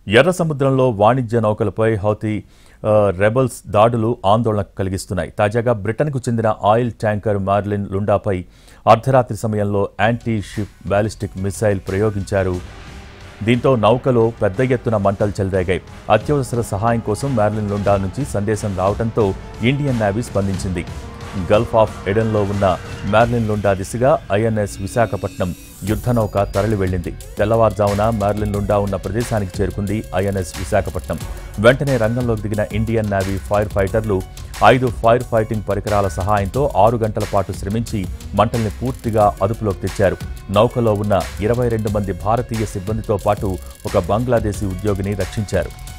ఎర్ర సముద్రంలో వాణిజ్య నౌకలపై హౌతీ ఆ, రెబల్స్ దాడులు ఆందోళన కలిగిస్తున్నాయి తాజాగా బ్రిటన్కు చెందిన ఆయిల్ ట్యాంకర్ మార్లిన్ లుండాపై అర్ధరాత్రి సమయంలో యాంటీ షిప్ బ్యాలిస్టిక్ మిసైల్ ప్రయోగించారు దీంతో నౌకలో పెద్ద ఎత్తున మంటలు చెలరేగాయి అత్యవసర సహాయం కోసం మ్యార్లిన్ లుండా నుంచి సందేశం రావడంతో ఇండియన్ నేవీ స్పందించింది గల్ఫ్ ఆఫ్ ఎడెన్లో ఉన్న మ్యార్లిన్ లుండా దిశగా ఐఎన్ఎస్ విశాఖపట్నం యుద్ధ నౌక తరలి వెళ్ళింది తెల్లవారుజామున మ్యార్లిన్ లుండా ఉన్న ప్రదేశానికి చేరుకుంది ఐఎన్ఎస్ విశాఖపట్నం వెంటనే రంగంలోకి దిగిన ఇండియన్ నేవీ ఫైర్ ఫైటర్లు ఐదు ఫైర్ ఫైటింగ్ పరికరాల సహాయంతో ఆరు గంటల పాటు శ్రమించి మంటల్ని పూర్తిగా అదుపులోకి తెచ్చారు నౌకలో ఉన్న ఇరవై రెండు మంది భారతీయ సిబ్బందితో పాటు ఒక బంగ్లాదేశీ ఉద్యోగిని రక్షించారు